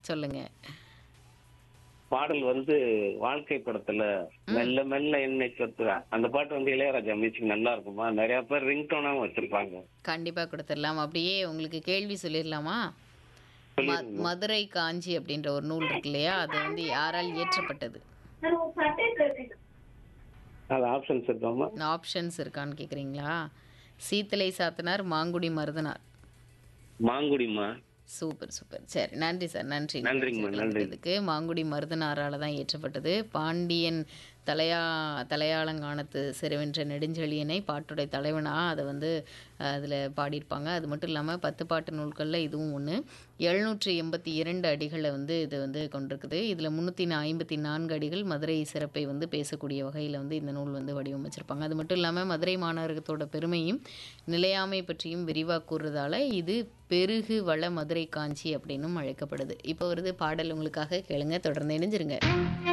சொல்லுங்க பாடல் வந்து வாழ்க்கை படத்துல மெல்ல மெல்ல என்னை சொத்துறா அந்த பாட்டு வந்து இளையராஜா மியூசிக் நல்லா இருக்குமா நிறைய பேர் ரிங்டோனாவும் வச்சிருப்பாங்க கண்டிப்பா கொடுத்துடலாம் அப்படியே உங்களுக்கு கேள்வி சொல்லிடலாமா ம- மதுரை காஞ்சி அப்படின்ற ஒரு நூல் இருக்கு இல்லையா அது வந்து யாரால் இயற்றப்பட்டது அது ஆப்ஷன்ஸ் இருக்காமா ஆப்ஷன்ஸ் இருக்கான்னு கேக்குறீங்களா சீத்தலை சாத்தனார் மாங்குடி மருதனார் மாங்குடிமா சூப்பர் சூப்பர் சரி நன்றி சார் நன்றி நன்றிங்கம்மா, நன்றி. இதுக்கு மாங்குடி மருதனாரால தான் ஏற்றப்பட்டது பாண்டியன் தலையா தலையாளங்கானத்து சிறுவென்ற நெடுஞ்செழியனை பாட்டுடைய தலைவனா அதை வந்து அதில் பாடியிருப்பாங்க அது மட்டும் இல்லாமல் பத்து பாட்டு நூல்களில் இதுவும் ஒன்று எழுநூற்றி எண்பத்தி இரண்டு அடிகளை வந்து இது வந்து கொண்டிருக்குது இதில் முந்நூற்றி ஐம்பத்தி நான்கு அடிகள் மதுரை சிறப்பை வந்து பேசக்கூடிய வகையில் வந்து இந்த நூல் வந்து வடிவமைச்சிருப்பாங்க அது மட்டும் இல்லாமல் மதுரை மாநகரத்தோட பெருமையும் நிலையாமை பற்றியும் விரிவாக கூறுறதால இது பெருகு வள மதுரை காஞ்சி அப்படின்னும் அழைக்கப்படுது இப்போ வருது பாடல் உங்களுக்காக கேளுங்க தொடர்ந்து இணைஞ்சிருங்க